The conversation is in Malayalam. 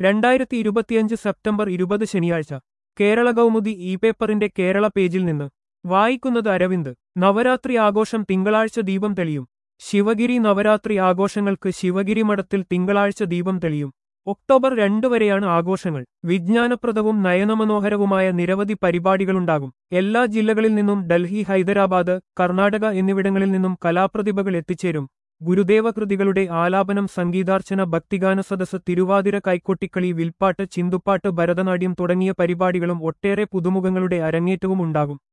രണ്ടായിരത്തി ഇരുപത്തിയഞ്ച് സെപ്റ്റംബർ ഇരുപത് ശനിയാഴ്ച കേരള കൗമുദി ഇ പേപ്പറിന്റെ കേരള പേജിൽ നിന്ന് വായിക്കുന്നത് അരവിന്ദ് നവരാത്രി ആഘോഷം തിങ്കളാഴ്ച ദീപം തെളിയും ശിവഗിരി നവരാത്രി ആഘോഷങ്ങൾക്ക് ശിവഗിരി മഠത്തിൽ തിങ്കളാഴ്ച ദീപം തെളിയും ഒക്ടോബർ രണ്ട് വരെയാണ് ആഘോഷങ്ങൾ വിജ്ഞാനപ്രദവും നയനമനോഹരവുമായ നിരവധി പരിപാടികളുണ്ടാകും എല്ലാ ജില്ലകളിൽ നിന്നും ഡൽഹി ഹൈദരാബാദ് കർണാടക എന്നിവിടങ്ങളിൽ നിന്നും കലാപ്രതിഭകൾ എത്തിച്ചേരും ഗുരുദേവ കൃതികളുടെ ആലാപനം സംഗീതാർച്ചന ഭക്തിഗാന സദസ് തിരുവാതിര കൈക്കൊട്ടിക്കളി വിൽപ്പാട്ട് ചിന്തുപ്പാട്ട് ഭരതനാട്യം തുടങ്ങിയ പരിപാടികളും ഒട്ടേറെ പുതുമുഖങ്ങളുടെ അരങ്ങേറ്റവും ഉണ്ടാകും